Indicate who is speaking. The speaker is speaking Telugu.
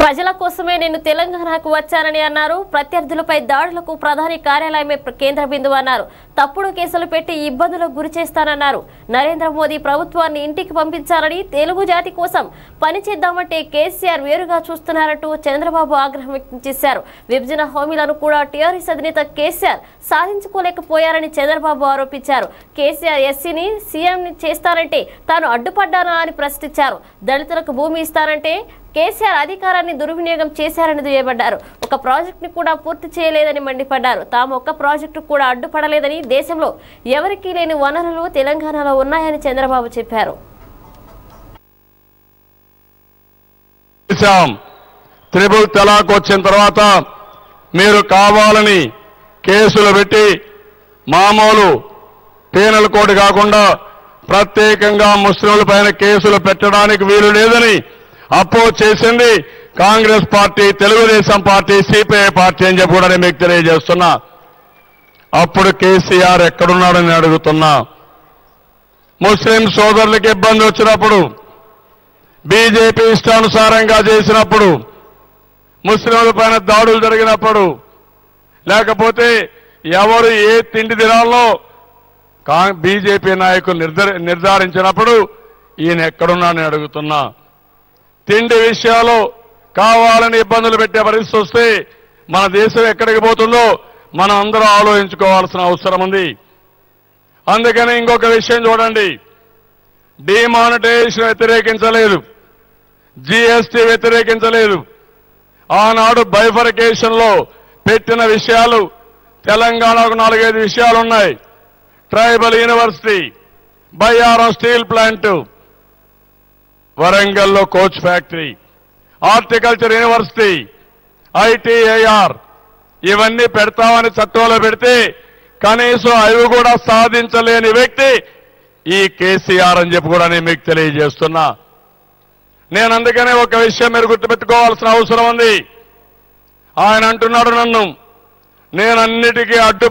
Speaker 1: ప్రజల కోసమే నేను తెలంగాణకు వచ్చానని అన్నారు ప్రత్యర్థులపై దాడులకు ప్రధాని కార్యాలయమే ప్ర- కేంద్ర బిందువు అన్నారు తప్పుడు కేసులు పెట్టి ఇబ్బందులకు గురి చేస్తానన్నారు నరేంద్ర మోదీ ప్రభుత్వాన్ని ఇంటికి పంపించాలని తెలుగు జాతి కోసం పనిచేద్దామంటే కేసీఆర్ వేరుగా చూస్తున్నారంటూ చంద్రబాబు ఆగ్రహం వ్యక్తం చేశారు విభజన హామీలను కూడా టీఆర్ఎస్ అధినేత కేసీఆర్ సాధించుకోలేకపోయారని చంద్రబాబు ఆరోపించారు కేసీఆర్ ఎస్సీని సీఎం చేస్తానంటే తాను అడ్డుపడ్డానా అని ప్రశ్నించారు దళితులకు భూమి ఇస్తానంటే కేసీఆర్ అధికారాన్ని దుర్వినియోగం చేశారని దుయ్యబడ్డారు ఒక ప్రాజెక్టుని కూడా పూర్తి చేయలేదని మండిపడ్డారు తాము ఒక్క ప్రాజెక్టు కూడా అడ్డుపడలేదని దేశంలో ఎవరికీ లేని వనరులు తెలంగాణలో ఉన్నాయని చంద్రబాబు చెప్పారు
Speaker 2: చేశాం త్రిబుల్ తలాక్ వచ్చిన తర్వాత మీరు కావాలని కేసులు పెట్టి మామూలు పీనల్ కోడ్ కాకుండా ప్రత్యేకంగా ముస్లింల పైన కేసులు పెట్టడానికి వీలు లేదని అపోజ్ చేసింది Congress party Telugu Desam party CPI party అని చెప్పి కూడా నేను మీకు తెలియజేస్తున్నా అప్పుడు కేసీఆర్ ఎక్కడున్నాడని అడుగుతున్నా ముస్లిం సోదరులకు ఇబ్బంది వచ్చినప్పుడు బీజేపీ ఇష్టానుసారంగా చేసినప్పుడు ముస్లింల పైన దాడులు జరిగినప్పుడు లేకపోతే ఎవరు ఏ తిండి దినాల్లో కా బీజేపీ నాయకులు నిర్ధ- నిర్ధారించినప్పుడు ఈయన ఎక్కడున్నానని అడుగుతున్నా తిండి విషయాలు కావాలని ఇబ్బందులు పెట్టే పరిస్థితి వస్తే మన దేశం ఎక్కడికి పోతుందో మనం అందరూ ఆలోచించుకోవాల్సిన అవసరం ఉంది అందుకని ఇంకొక విషయం చూడండి డిమానిటైజేషన్ వ్యతిరేకించలేదు జీఎస్టీ వ్యతిరేకించలేదు ఆనాడు బైఫర్కేషన్ లో పెట్టిన విషయాలు తెలంగాణకు నాలుగైదు విషయాలు ఉన్నాయి tribal university Bayyaram steel plant వరంగల్లో coach factory horticulture university ITIR ఇవన్నీ పెడతామని చట్టంలో పెడితే కనీసం అవి కూడా సాధించలేని వ్యక్తి ఈ కేసీఆర్ అని చెప్పి కూడా నేను మీకు తెలియజేస్తున్నా నేను అందుకనే ఒక విషయం మీరు గుర్తుపెట్టుకోవాల్సిన అవసరం ఉంది ఆయన అంటున్నాడు నన్ను నేను అన్నిటికీ అడ్డు